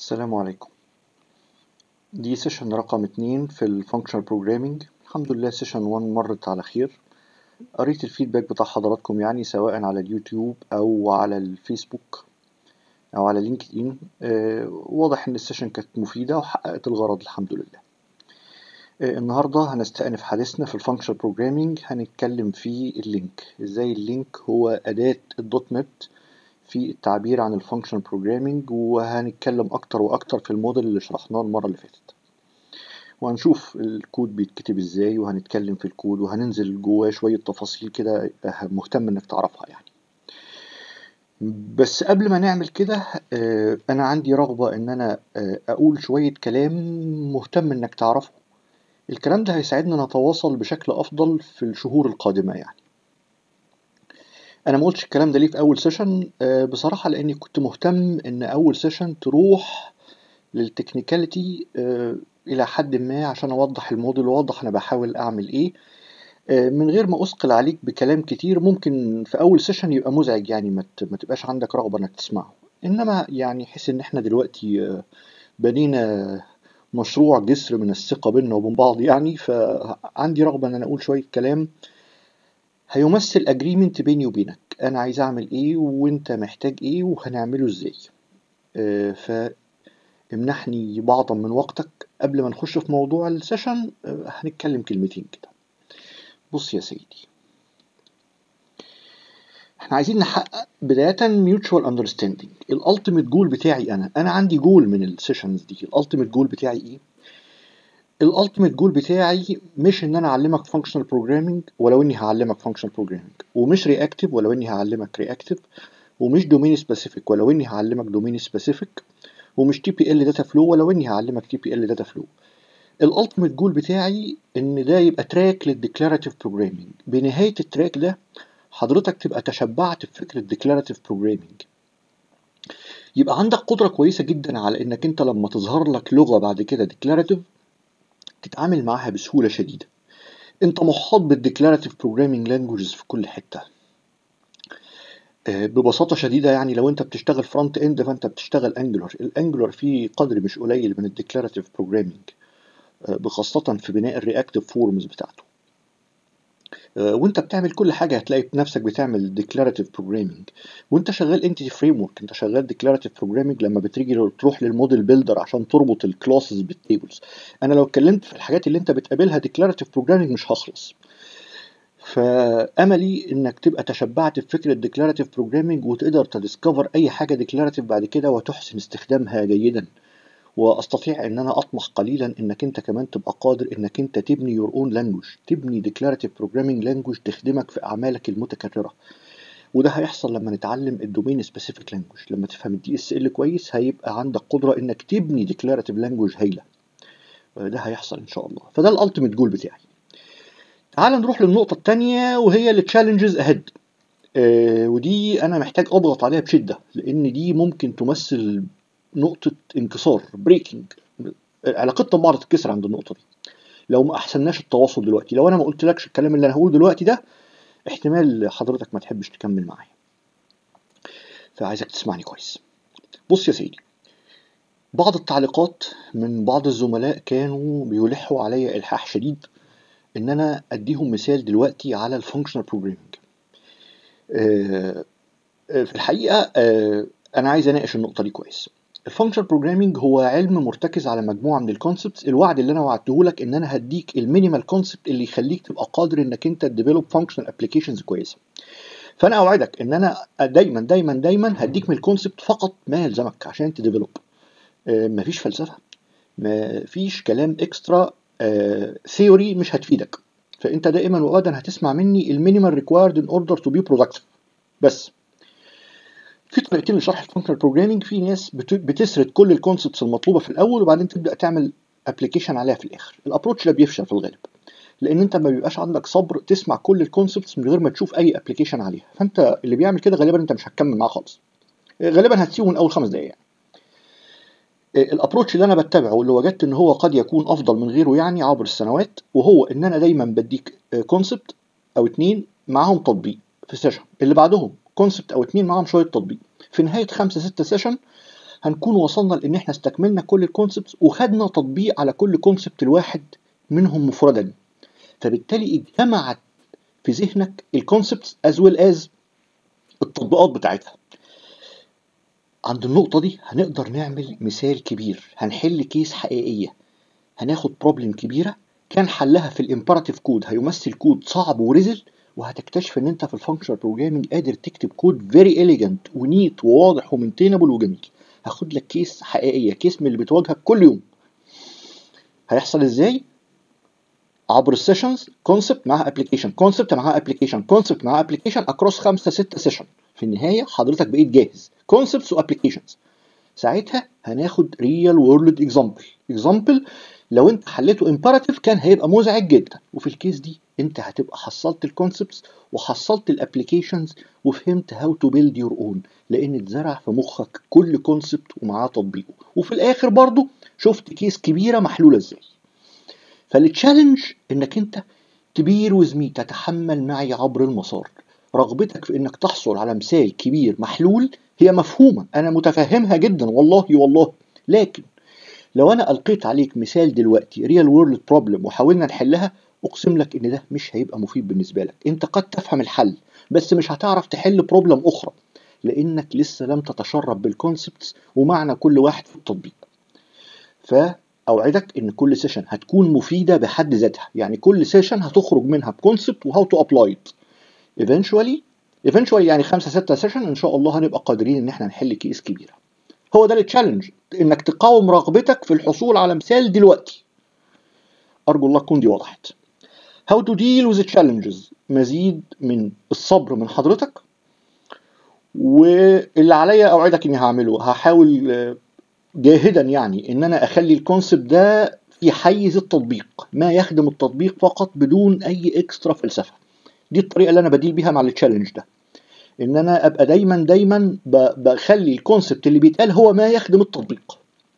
السلام عليكم دي سيشن رقم اتنين في الفانكشنال بروجرامينج الحمد لله سيشن 1 مرت على خير قريت الفيدباك بتاع حضراتكم يعني سواء على اليوتيوب او على الفيسبوك او على لينكد ان آه واضح ان السيشن كانت مفيدة وحققت الغرض الحمد لله آه النهاردة هنستأنف حديثنا في الفانكشنال بروجرامينج هنتكلم في اللينك ازاي اللينك هو أداة الدوت نت في التعبير عن الفانكشنال بروجرامينج وهنتكلم اكتر واكتر في الموديل اللي شرحناه المره اللي فاتت وهنشوف الكود بيتكتب ازاي وهنتكلم في الكود وهننزل جواه شويه تفاصيل كده مهتم انك تعرفها يعني بس قبل ما نعمل كده انا عندي رغبه ان انا اقول شويه كلام مهتم انك تعرفه الكلام ده هيساعدنا نتواصل بشكل افضل في الشهور القادمه يعني انا ما قلتش الكلام ده ليه في اول سيشن أه بصراحه لاني كنت مهتم ان اول سيشن تروح للتكنيكاليتي أه الى حد ما عشان اوضح الموديل واوضح انا بحاول اعمل ايه أه من غير ما اثقل عليك بكلام كتير ممكن في اول سيشن يبقى مزعج يعني ما تبقاش عندك رغبه انك تسمعه انما يعني حس ان احنا دلوقتي بنينا مشروع جسر من الثقه بيننا وبين بعض يعني فعندي رغبه ان انا اقول شويه كلام هيمثل اجريمنت بيني وبينك انا عايز اعمل ايه وانت محتاج ايه وهنعمله ازاي آه فامنحني بعضا من وقتك قبل ما نخش في موضوع السيشن آه هنتكلم كلمتين كده بص يا سيدي احنا عايزين نحقق بداية ميوتشوال اندرستاندينج الالتيميت جول بتاعي انا انا عندي جول من السيشنز دي الالتيميت جول بتاعي ايه الالتيميت جول بتاعي مش ان انا اعلمك فانكشنال بروجرامينج ولو اني هعلمك فانكشنال بروجرامينج ومش رياكتيف ولو اني هعلمك رياكتيف ومش دومين سبيسيفيك ولو اني هعلمك دومين سبيسيفيك ومش تي بي ال داتا فلو ولو اني هعلمك تي بي ال داتا فلو الالتيميت جول بتاعي ان ده يبقى تراك للديكلاراتيف بروجرامينج بنهايه التراك ده حضرتك تبقى تشبعت بفكره ديكلاراتيف بروجرامينج يبقى عندك قدره كويسه جدا على انك انت لما تظهر لك لغه بعد كده ديكلاراتيف تتعامل معاها بسهولة شديدة انت محاط بالديكلاراتيف بروجرامينج لانجوجز في كل حتة ببساطة شديدة يعني لو انت بتشتغل فرونت اند فانت بتشتغل انجلر الانجلر فيه قدر مش قليل من الديكلاراتيف بروجرامينج بخاصة في بناء الرياكتيف فورمز بتاعته وانت بتعمل كل حاجه هتلاقي نفسك بتعمل ديكلاراتيف بروجرامينج وانت شغال انتيتي فريم ورك انت شغال ديكلاراتيف بروجرامينج لما بتيجي تروح للموديل بيلدر عشان تربط الكلاسز بالتيبلز انا لو اتكلمت في الحاجات اللي انت بتقابلها ديكلاراتيف بروجرامينج مش هخلص فاملي انك تبقى تشبعت بفكره ديكلاراتيف بروجرامينج وتقدر تديسكفر اي حاجه ديكلاراتيف بعد كده وتحسن استخدامها جيدا واستطيع ان انا اطمح قليلا انك انت كمان تبقى قادر انك انت تبني يور اون لانجوج تبني ديكلاراتيف بروجرامينج لانجوج تخدمك في اعمالك المتكرره وده هيحصل لما نتعلم الدومين سبيسيفيك لانجوج لما تفهم الدي اس ال كويس هيبقى عندك قدره انك تبني ديكلاراتيف لانجوج هايله ده هيحصل ان شاء الله فده الالتيميت جول بتاعي تعال نروح للنقطه الثانيه وهي التشالنجز اهيد آه ودي انا محتاج اضغط عليها بشده لان دي ممكن تمثل نقطة انكسار بريكنج علاقتنا ببعض تتكسر عند النقطة دي لو ما أحسناش التواصل دلوقتي لو أنا ما قلتلكش الكلام اللي أنا هقوله دلوقتي ده احتمال حضرتك ما تحبش تكمل معايا فعايزك تسمعني كويس بص يا سيدي بعض التعليقات من بعض الزملاء كانوا بيلحوا عليا إلحاح شديد إن أنا أديهم مثال دلوقتي على الفانكشنال بروجرامينج في الحقيقة أنا عايز أناقش النقطة دي كويس الفانكشنال بروجرامينج هو علم مرتكز على مجموعه من الكونسبتس الوعد اللي انا وعدته لك ان انا هديك المينيمال كونسبت اللي يخليك تبقى قادر انك انت تديفلوب فانكشنال ابلكيشنز كويسه فانا اوعدك ان انا دايما دايما دايما هديك من الكونسبت فقط ما يلزمك عشان تديفلوب آه مفيش فلسفه مفيش كلام اكسترا آه ثيوري مش هتفيدك فانت دائما وابدا هتسمع مني المينيمال ريكوايرد ان اوردر تو بي برودكتيف بس في طريقتين لشرح الفانكشنال بروجرامينج في ناس بتسرد كل الكونسبتس المطلوبه في الاول وبعدين تبدا تعمل ابلكيشن عليها في الاخر الابروتش ده بيفشل في الغالب لان انت ما بيبقاش عندك صبر تسمع كل الكونسبتس من غير ما تشوف اي ابلكيشن عليها فانت اللي بيعمل كده غالبا انت مش هتكمل معاه خالص غالبا هتسيبه من اول خمس دقايق يعني. الابروتش اللي انا بتبعه واللي وجدت ان هو قد يكون افضل من غيره يعني عبر السنوات وهو ان انا دايما بديك كونسبت او اتنين معاهم تطبيق في السيشن اللي بعدهم كونسبت او اتنين معاهم شويه تطبيق في نهايه خمسة ستة سيشن هنكون وصلنا لان احنا استكملنا كل الكونسبتس وخدنا تطبيق على كل كونسبت الواحد منهم مفردا فبالتالي اجتمعت في ذهنك الكونسبتس از ويل از التطبيقات بتاعتها عند النقطة دي هنقدر نعمل مثال كبير هنحل كيس حقيقية هناخد بروبلم كبيرة كان حلها في الامبراتيف كود هيمثل كود صعب ورزل وهتكتشف ان انت في الفانكشنال بروجرامينج قادر تكتب كود فيري اليجنت ونيت وواضح ومينتينبل وجميل هاخد لك كيس حقيقيه كيس من اللي بتواجهك كل يوم هيحصل ازاي عبر السيشنز كونسبت معاها ابلكيشن كونسبت معاها ابلكيشن كونسبت معاها ابلكيشن اكروس خمسة ستة سيشن في النهايه حضرتك بقيت جاهز كونسبتس وابلكيشنز ساعتها هناخد ريال وورلد اكزامبل اكزامبل لو انت حليته امبراتيف كان هيبقى مزعج جدا وفي الكيس دي انت هتبقى حصلت الكونسبتس وحصلت الابلكيشنز وفهمت هاو تو بيلد يور اون لان اتزرع في مخك كل كونسبت ومعاه تطبيقه وفي الاخر برضو شفت كيس كبيره محلوله ازاي فالتشالنج انك انت تبير وزمي تتحمل معي عبر المسار رغبتك في انك تحصل على مثال كبير محلول هي مفهومه انا متفهمها جدا والله والله لكن لو انا القيت عليك مثال دلوقتي ريال وورلد بروبلم وحاولنا نحلها اقسم لك ان ده مش هيبقى مفيد بالنسبه لك انت قد تفهم الحل بس مش هتعرف تحل بروبلم اخرى لانك لسه لم تتشرب بالكونسبتس ومعنى كل واحد في التطبيق فاوعدك ان كل سيشن هتكون مفيده بحد ذاتها يعني كل سيشن هتخرج منها بكونسبت وهاو تو ابلاي eventually eventually يعني خمسة ستة سيشن ان شاء الله هنبقى قادرين ان احنا نحل كيس كبيره هو ده التشالنج انك تقاوم رغبتك في الحصول على مثال دلوقتي ارجو الله تكون دي وضحت how to deal with the challenges مزيد من الصبر من حضرتك واللي عليا اوعدك اني هعمله هحاول جاهدا يعني ان انا اخلي الكونسبت ده في حيز التطبيق ما يخدم التطبيق فقط بدون اي اكسترا فلسفه دي الطريقه اللي انا بديل بيها مع التشالنج ده ان انا ابقى دايما دايما بخلي الكونسبت اللي بيتقال هو ما يخدم التطبيق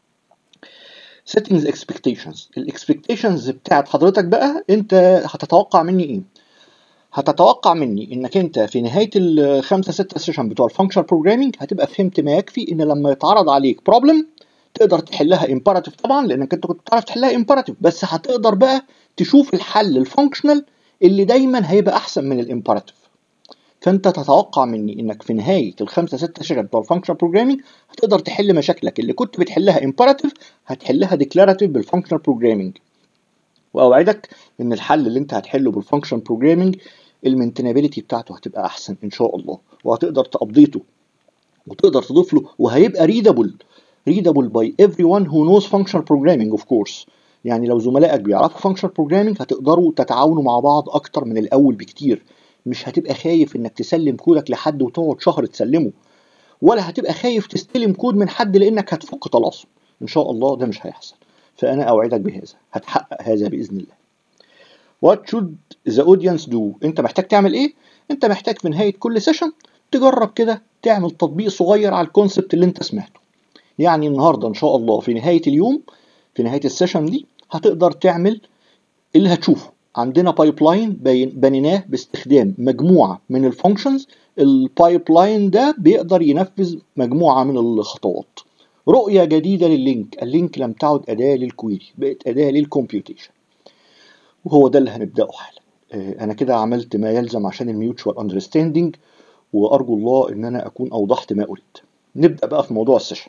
settings expectations الاكسبكتيشنز بتاعت حضرتك بقى انت هتتوقع مني ايه هتتوقع مني انك انت في نهايه الخمسه سته سيشن بتوع الفانكشنال بروجرامينج هتبقى فهمت ما يكفي ان لما يتعرض عليك بروبلم تقدر تحلها امبراتيف طبعا لانك انت كنت بتعرف تحلها امبراتيف بس هتقدر بقى تشوف الحل الفانكشنال اللي دايما هيبقى احسن من الامبراتيف فانت تتوقع مني انك في نهايه الخمسه سته سيشن بتوع الفانكشنال بروجرامينج هتقدر تحل مشاكلك اللي كنت بتحلها امبراتيف هتحلها ديكلاراتيف بالفانكشنال بروجرامينج واوعدك ان الحل اللي انت هتحله بالفانكشن بروجرامينج المينتينابيلتي بتاعته هتبقى احسن ان شاء الله وهتقدر تابديته وتقدر تضيف له وهيبقى ريدابل ريدابل باي ايفري ون هو نوز فانكشن بروجرامينج اوف كورس يعني لو زملائك بيعرفوا فانكشن بروجرامينج هتقدروا تتعاونوا مع بعض اكتر من الاول بكتير مش هتبقى خايف انك تسلم كودك لحد وتقعد شهر تسلمه ولا هتبقى خايف تستلم كود من حد لانك هتفك طلاسم ان شاء الله ده مش هيحصل فانا اوعدك بهذا هتحقق هذا باذن الله What should the audience do انت محتاج تعمل ايه انت محتاج في نهايه كل سيشن تجرب كده تعمل تطبيق صغير على الكونسبت اللي انت سمعته يعني النهارده ان شاء الله في نهايه اليوم في نهايه السيشن دي هتقدر تعمل اللي هتشوفه عندنا بايب لاين بنيناه باستخدام مجموعه من الفانكشنز البايب لاين ده بيقدر ينفذ مجموعه من الخطوات رؤيه جديده لللينك اللينك لم تعد اداه للكويري بقت اداه للكمبيوتيشن وهو ده اللي هنبداه حالا انا كده عملت ما يلزم عشان الميوتشوال اندرستاندينج وارجو الله ان انا اكون اوضحت ما اريد نبدا بقى في موضوع السيشن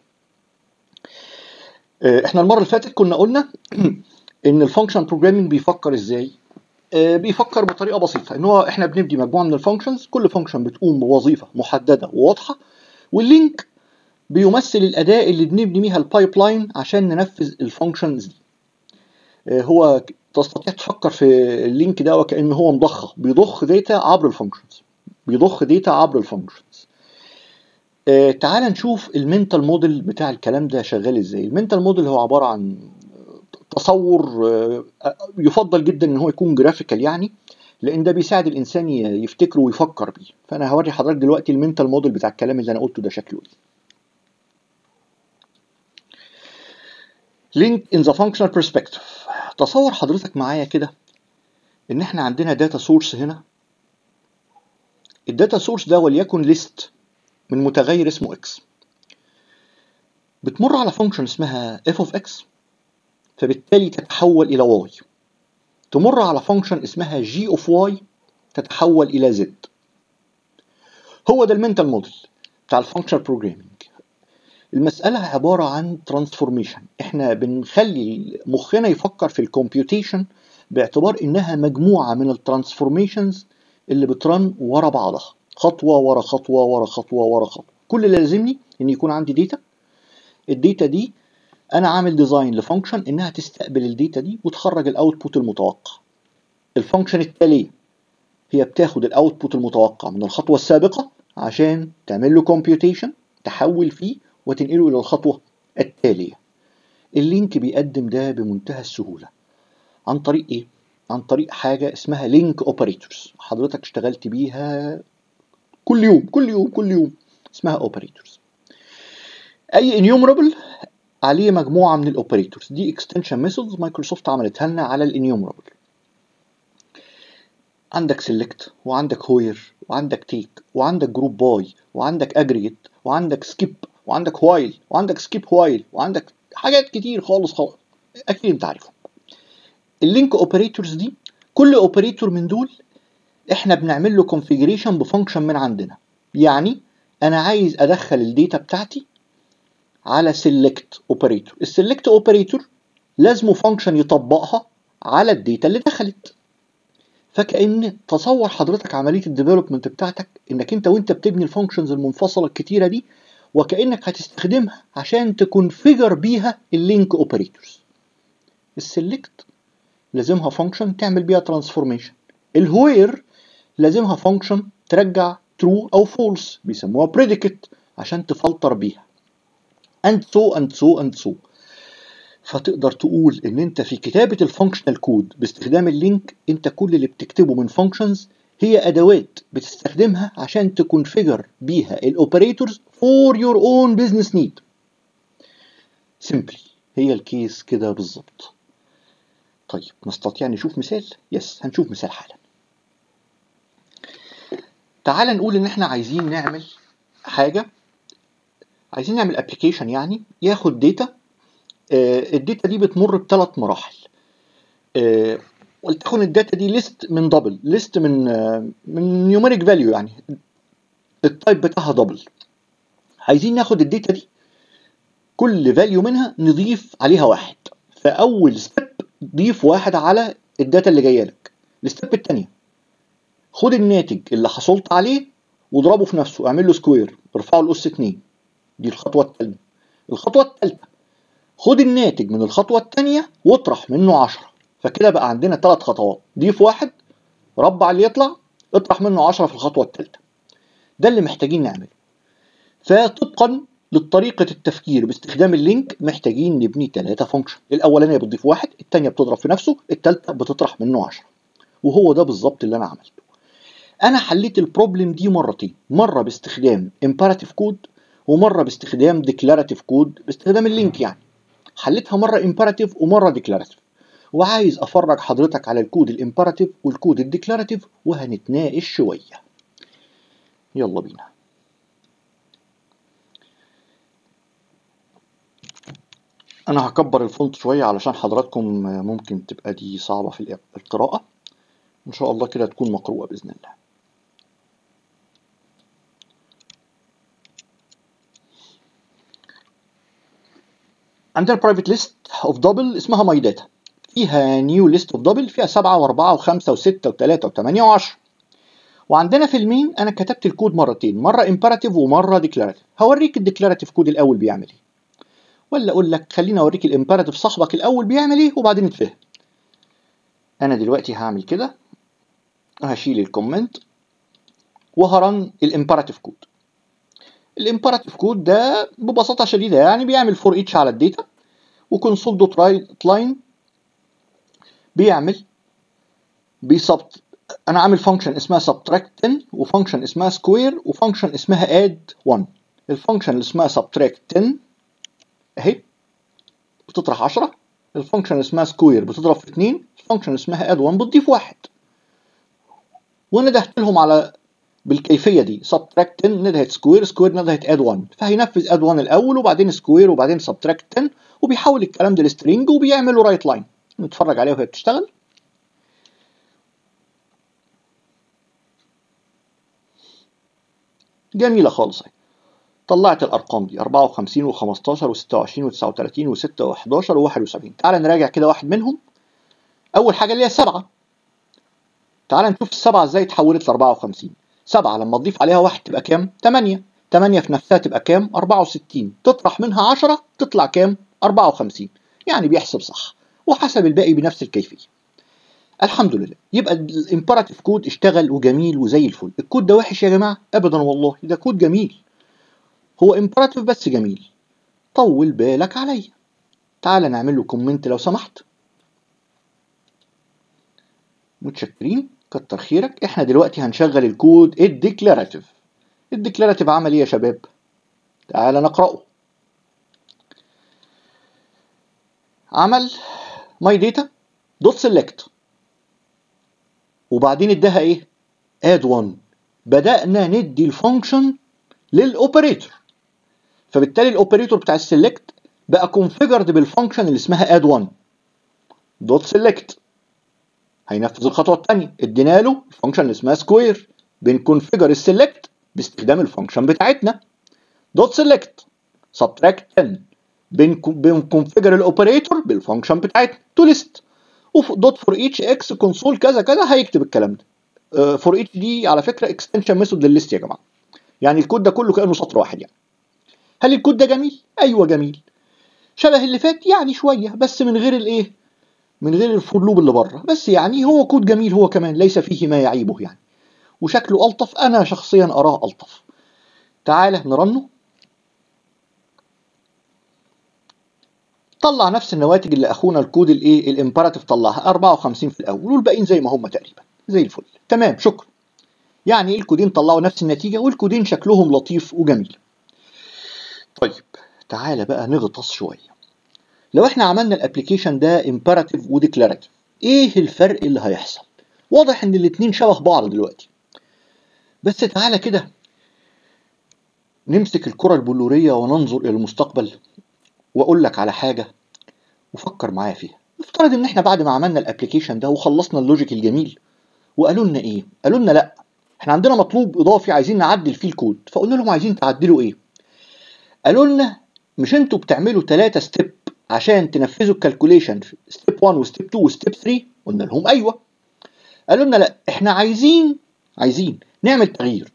احنا المره اللي فاتت كنا قلنا ان الفانكشن بروجرامينج بيفكر ازاي بيفكر بطريقه بسيطه ان هو احنا بنبني مجموعه من الفانكشنز كل فانكشن بتقوم بوظيفه محدده وواضحه واللينك بيمثل الاداه اللي بنبني بيها البايب لاين عشان ننفذ الفانكشنز دي هو تستطيع تفكر في اللينك ده وكأن هو مضخه بيضخ داتا عبر الفانكشنز بيضخ داتا عبر الفانكشنز آه تعال نشوف المنتال موديل بتاع الكلام ده شغال ازاي المنتال موديل هو عباره عن تصور آه يفضل جدا ان هو يكون جرافيكال يعني لان ده بيساعد الانسان يفتكره ويفكر بيه فانا هوري حضرتك دلوقتي المنتال موديل بتاع الكلام اللي انا قلته ده شكله ايه link in the functional perspective تصور حضرتك معايا كده ان احنا عندنا داتا سورس هنا الداتا سورس ده وليكن ليست من متغير اسمه اكس بتمر على فانكشن اسمها f of x فبالتالي تتحول الى y تمر على فانكشن اسمها g of y تتحول الى z هو ده المنتال موديل بتاع الفانكشن بروجرامينج المسألة عبارة عن ترانسفورميشن احنا بنخلي مخنا يفكر في الكمبيوتيشن باعتبار انها مجموعة من الترانسفورميشنز اللي بترن ورا بعضها خطوة ورا خطوة ورا خطوة ورا خطوة كل اللي لازمني ان يكون عندي داتا الداتا دي انا عامل ديزاين لفانكشن انها تستقبل الداتا دي وتخرج الاوتبوت المتوقع الفانكشن التالية هي بتاخد الاوتبوت المتوقع من الخطوة السابقة عشان تعمل له كومبيوتيشن تحول فيه وتنقله الى الخطوة التالية اللينك بيقدم ده بمنتهى السهولة عن طريق ايه؟ عن طريق حاجة اسمها لينك اوبريتورز حضرتك اشتغلت بيها كل يوم كل يوم كل يوم اسمها اوبريتورز اي انيومرابل عليه مجموعة من الاوبريتورز دي اكستنشن ميثودز مايكروسوفت عملتها لنا على الانيومرابل عندك سيلكت وعندك هوير وعندك تيك وعندك جروب باي وعندك اجريجيت وعندك سكيب وعندك وايل وعندك سكيب وايل وعندك حاجات كتير خالص خالص اكيد انت عارفهم اللينك اوبريتورز دي كل اوبريتور من دول احنا بنعمل له كونفيجريشن بفانكشن من عندنا يعني انا عايز ادخل الداتا بتاعتي على سيلكت اوبريتور السيلكت اوبريتور لازمه فانكشن يطبقها على الداتا اللي دخلت فكأن تصور حضرتك عملية الديفلوبمنت بتاعتك انك انت وانت بتبني الفانكشنز المنفصلة الكتيرة دي وكأنك هتستخدمها عشان تكونفيجر بيها اللينك اوبريتورز السيلكت لازمها فانكشن تعمل بيها ترانسفورميشن الهوير لازمها فانكشن ترجع ترو او فولس بيسموها بريديكت عشان تفلتر بيها and so and so and so فتقدر تقول ان انت في كتابة الفانكشنال كود باستخدام اللينك انت كل اللي بتكتبه من فانكشنز هي ادوات بتستخدمها عشان تكونفيجر بيها الاوبريتورز فور يور اون بزنس نيد سيمبلي هي الكيس كده بالظبط طيب نستطيع نشوف مثال يس هنشوف مثال حالا تعال نقول ان احنا عايزين نعمل حاجه عايزين نعمل ابلكيشن يعني ياخد داتا آه الداتا دي بتمر بثلاث مراحل آه ولتكن الداتا دي ليست من دبل ليست من آه من نيوميريك فاليو يعني التايب بتاعها دبل عايزين ناخد الداتا دي كل فاليو منها نضيف عليها واحد فاول ستيب ضيف واحد على الداتا اللي جايه لك الستيب الثانيه خد الناتج اللي حصلت عليه واضربه في نفسه اعمل له سكوير ارفعه لاس 2 دي الخطوه الثانيه الخطوه الثالثه خد الناتج من الخطوه الثانيه واطرح منه 10 فكده بقى عندنا ثلاث خطوات ضيف واحد ربع اللي يطلع اطرح منه 10 في الخطوه الثالثه ده اللي محتاجين نعمله فطبقا لطريقة التفكير باستخدام اللينك محتاجين نبني ثلاثة فانكشن الأولانية بتضيف واحد الثانية بتضرب في نفسه الثالثة بتطرح منه 10 وهو ده بالظبط اللي أنا عملته أنا حليت البروبلم دي مرتين مرة باستخدام imperative كود ومرة باستخدام declarative كود باستخدام اللينك يعني حليتها مرة imperative ومرة declarative وعايز أفرج حضرتك على الكود الامبيراتيف والكود الديكلاراتيف وهنتناقش شوية يلا بينا انا هكبر الفونت شوية علشان حضراتكم ممكن تبقى دي صعبة في القراءة ان شاء الله كده تكون مقروءة باذن الله عندنا برايفت ليست اوف دبل اسمها ماي داتا فيها نيو ليست اوف دبل فيها سبعة وأربعة وخمسة وستة وثلاثة وثمانية وعشرة وعندنا في المين أنا كتبت الكود مرتين مرة امبيراتيف ومرة ديكلاراتيف هوريك الديكلاراتيف كود الأول بيعمل إيه ولا اقول لك خليني اوريك الامبيراتيف صاحبك الاول بيعمل ايه وبعدين نتفهم انا دلوقتي هعمل كده هشيل الكومنت وهرن الامبيراتيف كود الامبيراتيف كود ده ببساطه شديده يعني بيعمل فور ايتش على الداتا وكونسول دوت رايت لاين بيعمل بيسبت انا عامل فانكشن اسمها subtract 10 وفانكشن اسمها square وفانكشن اسمها add 1 الفانكشن اللي اسمها subtract 10 اهي بتطرح 10 الفانكشن اسمها سكوير بتضرب في 2 الفانكشن اسمها اد 1 بتضيف 1 وندهت لهم على بالكيفيه دي سبتراكت 10 ندهت سكوير سكوير ندهت اد 1 فهينفذ اد 1 الاول وبعدين سكوير وبعدين سبتراكت 10 وبيحول الكلام ده لسترينج وبيعمل له رايت لاين نتفرج عليها وهي بتشتغل جميله خالص اهي طلعت الارقام دي 54 و15 و26 و39 و6 و11 و71 تعال نراجع كده واحد منهم اول حاجه اللي هي السبعه تعال نشوف السبعه ازاي اتحولت ل 54 سبعة لما تضيف عليها واحد تبقى كام 8 8 في نفسها تبقى كام 64 تطرح منها 10 تطلع كام 54 يعني بيحسب صح وحسب الباقي بنفس الكيفيه الحمد لله يبقى الامبراتيف كود اشتغل وجميل وزي الفل الكود ده وحش يا جماعه ابدا والله ده كود جميل هو امبراتيف بس جميل طول بالك عليا تعال نعمل له كومنت لو سمحت متشكرين كتر خيرك احنا دلوقتي هنشغل الكود الديكلاراتيف الديكلاراتيف عمل ايه يا شباب تعال نقراه عمل ماي داتا دوت سيلكت وبعدين اداها ايه اد 1 بدانا ندي الفانكشن للاوبريتور فبالتالي الاوبريتور بتاع السيلكت بقى كونفيجرد بالفانكشن اللي اسمها اد 1 دوت سيلكت هينفذ الخطوه الثانيه ادينا له الفانكشن اللي اسمها سكوير بنكونفيجر السيلكت باستخدام الفانكشن بتاعتنا دوت سيلكت سبتراكت 10 بنكونفيجر الاوبريتور بالفانكشن بتاعتنا تو ليست دوت فور ايتش اكس كونسول كذا كذا هيكتب الكلام ده فور ايتش دي على فكره اكستنشن ميثود للليست يا جماعه يعني الكود ده كله كانه سطر واحد يعني هل الكود ده جميل ايوه جميل شبه اللي فات يعني شويه بس من غير الايه من غير الفور لوب اللي بره بس يعني هو كود جميل هو كمان ليس فيه ما يعيبه يعني وشكله الطف انا شخصيا اراه الطف تعالى نرنه طلع نفس النواتج اللي اخونا الكود الايه الامبراتيف طلعها 54 في الاول والباقيين زي ما هم تقريبا زي الفل تمام شكرا يعني الكودين طلعوا نفس النتيجه والكودين شكلهم لطيف وجميل طيب تعالى بقى نغطس شويه لو احنا عملنا الابلكيشن ده امبراتيف وديكلاراتيف ايه الفرق اللي هيحصل واضح ان الاتنين شبه بعض دلوقتي بس تعالى كده نمسك الكرة البلورية وننظر إلى المستقبل وأقول لك على حاجة وفكر معايا فيها نفترض إن إحنا بعد ما عملنا الأبلكيشن ده وخلصنا اللوجيك الجميل وقالوا لنا إيه؟ قالوا لنا لأ إحنا عندنا مطلوب إضافي عايزين نعدل فيه الكود فقلنا لهم عايزين تعدلوا إيه؟ قالوا لنا مش أنتوا بتعملوا ثلاثة ستيب عشان تنفذوا الكالكوليشن في ستيب 1 وستيب 2 وستيب 3 قلنا لهم أيوه قالوا لنا لأ إحنا عايزين عايزين نعمل تغيير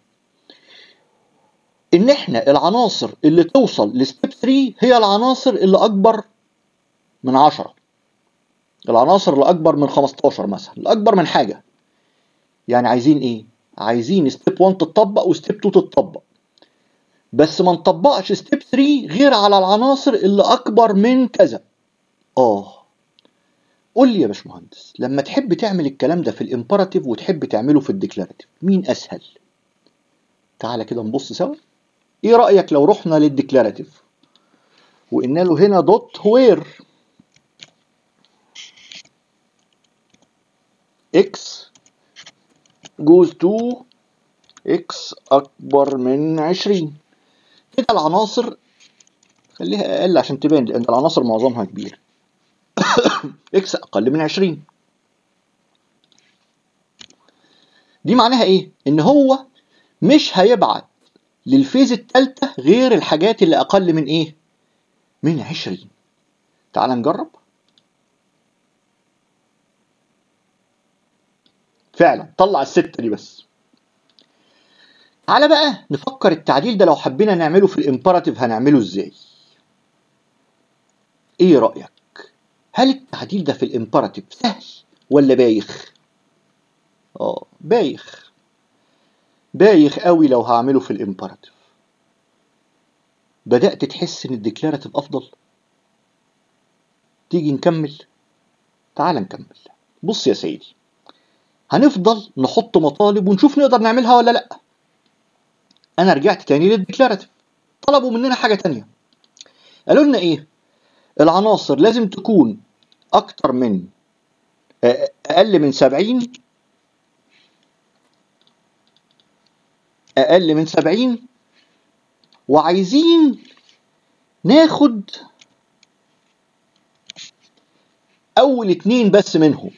ان احنا العناصر اللي توصل لستيب 3 هي العناصر اللي اكبر من 10 العناصر اللي اكبر من 15 مثلا اللي اكبر من حاجه يعني عايزين ايه عايزين ستيب 1 تتطبق وستيب 2 تتطبق بس ما نطبقش ستيب 3 غير على العناصر اللي اكبر من كذا اه قول لي يا باشمهندس لما تحب تعمل الكلام ده في الامبراتيف وتحب تعمله في الديكلاراتيف مين اسهل تعالى كده نبص سوا ايه رايك لو رحنا للديكلاراتيف وقلنا له هنا دوت وير اكس جوز تو اكس اكبر من عشرين كده العناصر خليها اقل عشان تبان لان العناصر معظمها كبير اكس اقل من 20 دي معناها ايه ان هو مش هيبعت للفيز الثالثه غير الحاجات اللي اقل من ايه من 20 تعال نجرب فعلا طلع الستة دي بس تعالى بقى نفكر التعديل ده لو حبينا نعمله في الامبراتيف هنعمله ازاي ايه رأيك هل التعديل ده في الامبراتيف سهل ولا بايخ اه بايخ بايخ قوي لو هعمله في الامبراتيف بدأت تحس ان الديكلاراتيف افضل تيجي نكمل تعال نكمل بص يا سيدي هنفضل نحط مطالب ونشوف نقدر نعملها ولا لا انا رجعت تاني للديكلاراتيف طلبوا مننا حاجه تانية قالوا لنا ايه العناصر لازم تكون اكتر من اقل من 70 أقل من سبعين وعايزين ناخد أول اتنين بس منهم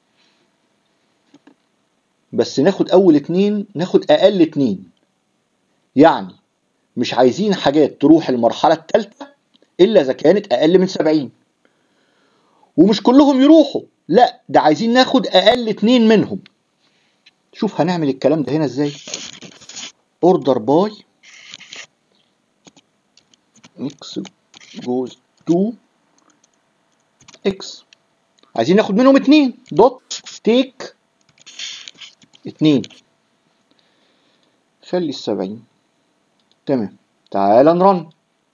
بس ناخد أول اتنين ناخد أقل اتنين يعني مش عايزين حاجات تروح المرحلة التالتة إلا إذا كانت أقل من سبعين ومش كلهم يروحوا لا ده عايزين ناخد أقل اتنين منهم شوف هنعمل الكلام ده هنا ازاي اوردر باي x goes to x عايزين ناخد منهم اتنين دوت تيك اتنين خلي السبعين تمام تعال نرن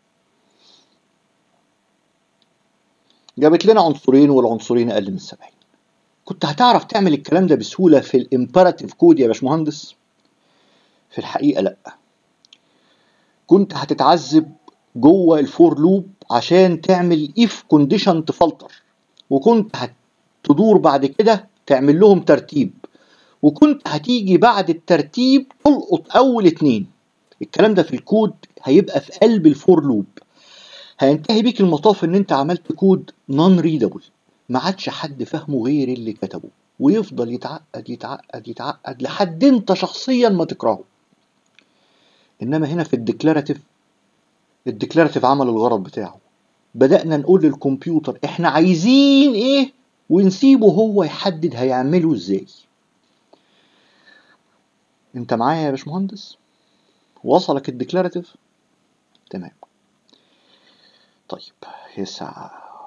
جابت لنا عنصرين والعنصرين اقل من السبعين كنت هتعرف تعمل الكلام ده بسهوله في الامبيراتيف كود يا باشمهندس في الحقيقه لا كنت هتتعذب جوه الفور لوب عشان تعمل اف كونديشن تفلتر وكنت هتدور بعد كده تعمل لهم ترتيب وكنت هتيجي بعد الترتيب تلقط اول اتنين الكلام ده في الكود هيبقى في قلب الفور لوب هينتهي بيك المطاف ان انت عملت كود نون ريدابل ما عادش حد فاهمه غير اللي كتبه ويفضل يتعقد يتعقد يتعقد لحد انت شخصيا ما تكرهه انما هنا في الديكلاراتيف الديكلاراتيف عمل الغرض بتاعه بدأنا نقول للكمبيوتر احنا عايزين ايه ونسيبه هو يحدد هيعمله ازاي انت معايا يا باشمهندس وصلك الديكلاراتيف تمام طيب يسع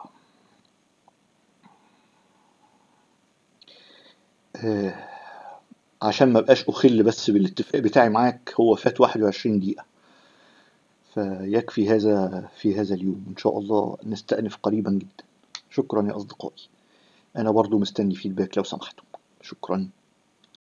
آه عشان ما بقاش اخل بس بالاتفاق بتاعي معاك هو فات 21 دقيقة فيكفي هذا في هذا اليوم ان شاء الله نستأنف قريبا جدا شكرا يا اصدقائي انا برضو مستني فيدباك لو سمحتم شكرا